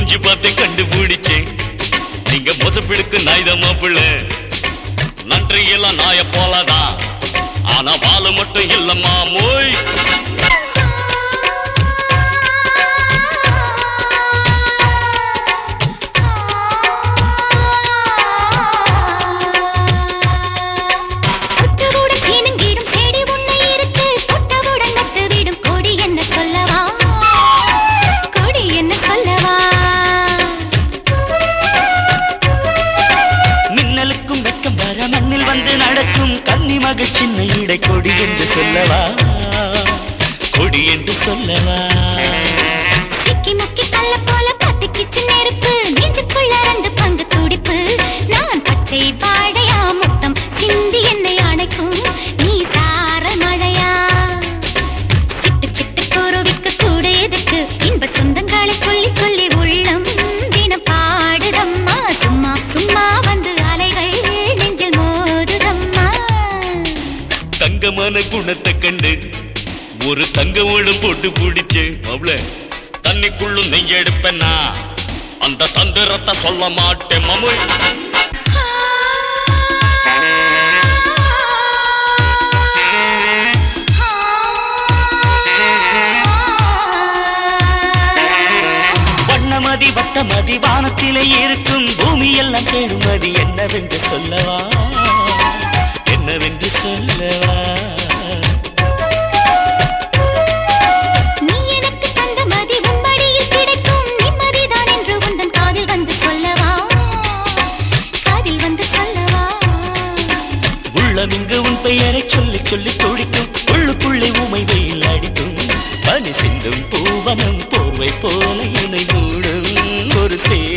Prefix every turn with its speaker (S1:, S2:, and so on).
S1: மூஞ்சி பார்த்து கண்டுபிடிச்சேன் நீங்க மொசப்பிடுக்கு நாய்த மாப்பிள்ள நன்றி எல்லாம் நாய போலதான் ஆனா பாலு மட்டும் இல்லம்மா மோய்
S2: தொட்டவுடன் சீனங்கீடும் செடி உன்னை இருக்கு தொட்டவுடன் நட்டு விடும் கொடி என்ன சொல்லவா கொடி என்ன சொல்லவா
S3: மின்னலுக்கும் வெட்கம் வர மண்ணில் வந்து நடக்கும் கன்னி மகள் சின்ன இடை கொடி என்று சொல்லவா கொடி என்று சொல்லவா
S2: சிக்கி முக்கி கல்ல போல பத்திக்கிச்சு நெருப்பு நெஞ்சுக்குள்ள ரெண்டு பங்கு துடிப்பு நான் பச்சை வாழையா முத்தம் சிந்தி என்னை அணைக்கும் நீ சார மழையா சிட்டு சிட்டு குருவிக்கு கூட எதுக்கு இன்ப சொந்தங்களை சொல்லி சொல்லி உள்ளம் தினம் பாடுதம்மா சும்மா சும்மா வந்து அலைகள் நெஞ்சில் மோதுதம்மா
S1: தங்கமான குணத்தை கண்டு ஒரு தங்க ஓடும் போட்டு பிடிச்சு அவள தண்ணிக்குள்ளும் நெய் எடுப்பேன்னா அந்த தந்திரத்தை சொல்ல மாட்டேன் மமோய்
S3: வண்ணமதி வட்டமதி வானத்திலே இருக்கும் பூமி எல்லாம் தேடுமதி என்னவென்று சொல்லவா என்னவென்று சொல்லவா
S2: நீ எனக்கு தந்த மதி உன் மடியில் கிடைக்கும் நிம்மதிதான் என்று உந்தன் காதில் வந்து சொல்லவா காதில் வந்து சொல்லவா
S3: உள்ளமிங்கு உன் பெயரை சொல்லி சொல்லி துடிக்கும் உள்ளுக்குள்ளே உமை வெயில் அடிக்கும் பனி சிந்தும் பூவனம் போர்வை போல இணை மூடும் ஒரு சே